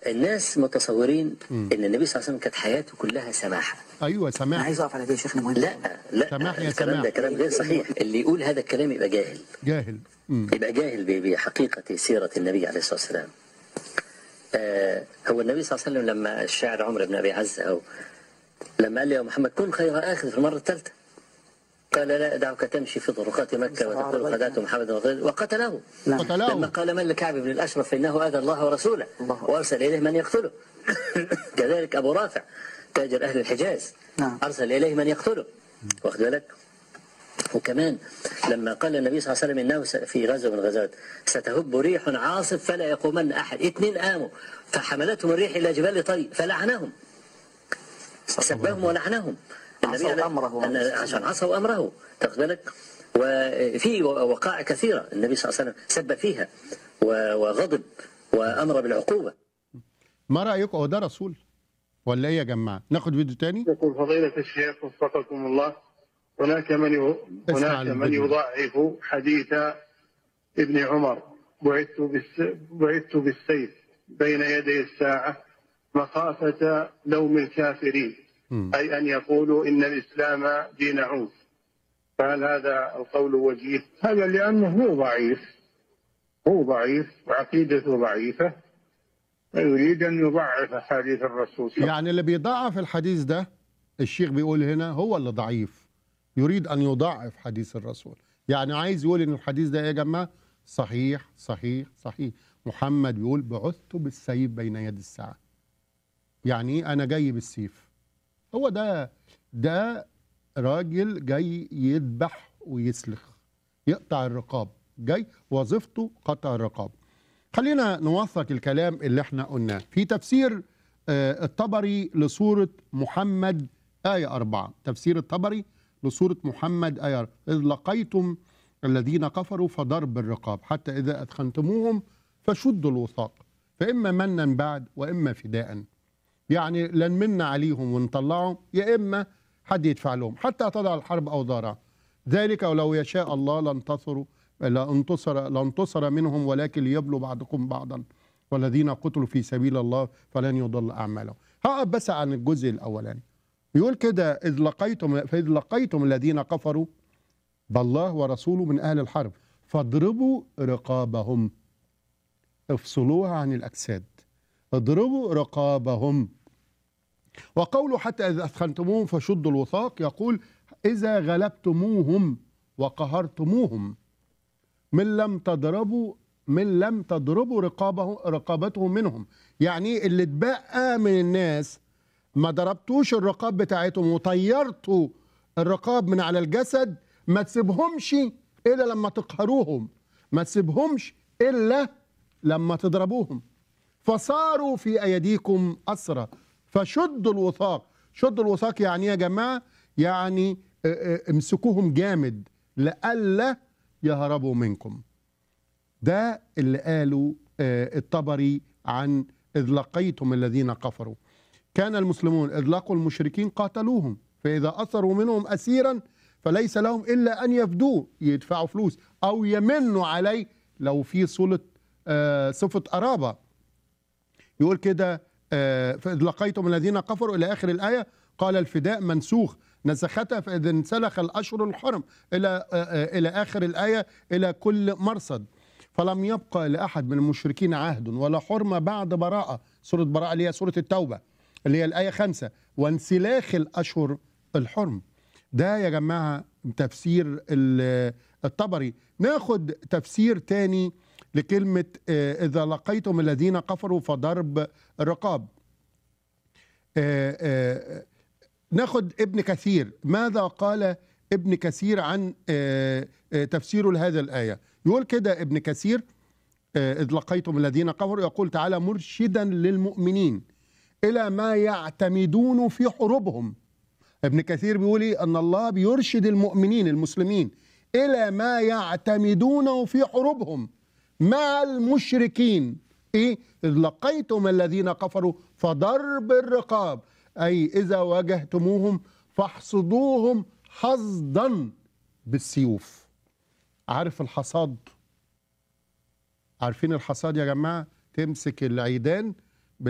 الناس متصورين ان النبي صلى الله عليه وسلم كانت حياته كلها سماحه ايوه انا سماح عايز اقف على دي يا شيخنا مهم لا لا سماح يا الكلام سماح. ده كلام غير صحيح اللي يقول هذا الكلام يبقى جاهل جاهل مم. يبقى جاهل ب- بحقيقة سيرة النبي عليه الصلاة والسلام آه هو النبي صلى الله عليه وسلم لما الشاعر عمرو بن أبي عزة أو لما قال لي يا محمد كن خير آخذ في المرة الثالثة قال لا دعك تمشي في طرقات مكة وتقول خدعت محمد وغيره وقتله نعم. لما قتلاه قال من لكعب بن الأشرف فإنه آذى الله ورسوله الله. وأرسل إليه من يقتله كذلك أبو رافع تاجر أهل الحجاز نعم. أرسل إليه من يقتله واخد بالك وكمان لما قال النبي صلى الله عليه وسلم انه س- في غزوه من الغزوات ستهب ريح عاصف فلا يقومن احد اثنين قاموا فحملتهم الريح الى جبال طي فلعنهم سبهم ولعنهم عصوا عليه- أمره. أن- عشان عصوا امره تاخد بالك وفي وقائع كثيره النبي صلى الله عليه وسلم سب فيها و- وغضب وامر بالعقوبه ما رايكم هو ده رسول ولا ايه يا جماعه ناخد فيديو تاني يقول فضيلة الشيخ وفقكم الله هناك من ي... اسمع هناك من الفيديو. يضعف حديث ابن عمر بعثت بالس... بعثت بالسيف بين يدي الساعة مخافة لوم الكافرين مم. أي أن يقولوا إن الإسلام دين عنف فهل هذا القول وجيه؟ هذا لأنه هو ضعيف هو ضعيف وعقيدته ضعيفة ويريد أن يضعف حديث الرسول صلى الله عليه وسلم يعني اللي بيضعف الحديث ده الشيخ بيقول هنا هو اللي ضعيف يريد ان يضعف حديث الرسول يعني عايز يقول ان الحديث ده يا جماعه صحيح صحيح صحيح محمد بيقول بعثت بالسيف بين يد الساعه يعني ايه انا جاي بالسيف هو ده ده راجل جاي يذبح ويسلخ يقطع الرقاب جاي وظيفته قطع الرقاب خلينا نوثق الكلام اللي احنا قلناه في تفسير آه، الطبري لسورة محمد آية أربعة تفسير الطبري لسورة محمد آية أربعة. إذ لقيتم الذين كفروا فضرب الرقاب حتى إذا أدخنتموهم فشدوا الوثاق فإما منا بعد وإما فداء يعني لن منا عليهم ونطلعهم يا إما حد يدفع لهم حتى تضع الحرب أوضارها ذلك ولو يشاء الله لانتصروا لانتصر لانتصر منهم ولكن ليبلوا بعضكم بعضا والذين قتلوا في سبيل الله فلن يضل اعمالهم. هقف بس عن الجزء الاولاني. يقول كده اذ لقيتم فاذ لقيتم الذين كفروا بالله ورسوله من اهل الحرب فاضربوا رقابهم افصلوها عن الاجساد. اضربوا رقابهم وقوله حتى اذا اثخنتموهم فشدوا الوثاق يقول اذا غلبتموهم وقهرتموهم من لم تضربوا من لم تضربوا رقابه رقابته منهم يعني اللي اتبقى من الناس ما ضربتوش الرقاب بتاعتهم وطيرتوا الرقاب من على الجسد ما تسيبهمش الا لما تقهروهم ما تسيبهمش الا لما تضربوهم فصاروا في ايديكم اسرى فشدوا الوثاق شدوا الوثاق يعني إيه يا جماعه يعني اه، اه، امسكوهم جامد لئلا يهربوا منكم ده اللي قاله آه، الطبري عن إذ لقيتم الذين كفروا كان المسلمون إذ لقوا المشركين قاتلوهم فإذا أثروا منهم أسيرا فليس لهم إلا أن يفدوه يدفعوا فلوس أو يمنوا عليه لو في صلة آه، صفة قرابة يقول كده آه، فإذ لقيتم الذين كفروا إلى آخر الآية قال الفداء منسوخ نسختها فإذا انسلخ الأشهر الحرم إلى آه، آه، إلى آخر الآية إلى كل مرصد فلم يبقى لأحد من المشركين عهد ولا حرمة بعد براءة سورة براءة اللي هي سورة التوبة اللي هي الآية خمسة وانسلاخ الأشهر الحرم ده يا جماعة تفسير ال- الطبري ناخد تفسير تاني لكلمة آه، إذا لقيتم الذين كفروا فضرب الرقاب آه، آه، ناخد ابن كثير ماذا قال ابن كثير عن آه، آه، تفسيره لهذه الآية يقول كده ابن كثير آه، إذ لقيتم الذين كفروا يقول تعالى مرشدا للمؤمنين إلى ما يعتمدون في حروبهم ابن كثير بيقول إيه؟ أن الله بيرشد المؤمنين المسلمين إلى ما يعتمدونه في حروبهم مع المشركين إيه؟ إذ لقيتم الذين كفروا فضرب الرقاب أي إذا واجهتموهم فاحصدوهم حصدا بالسيوف عارف الحصاد عارفين الحصاد يا جماعة تمسك العيدان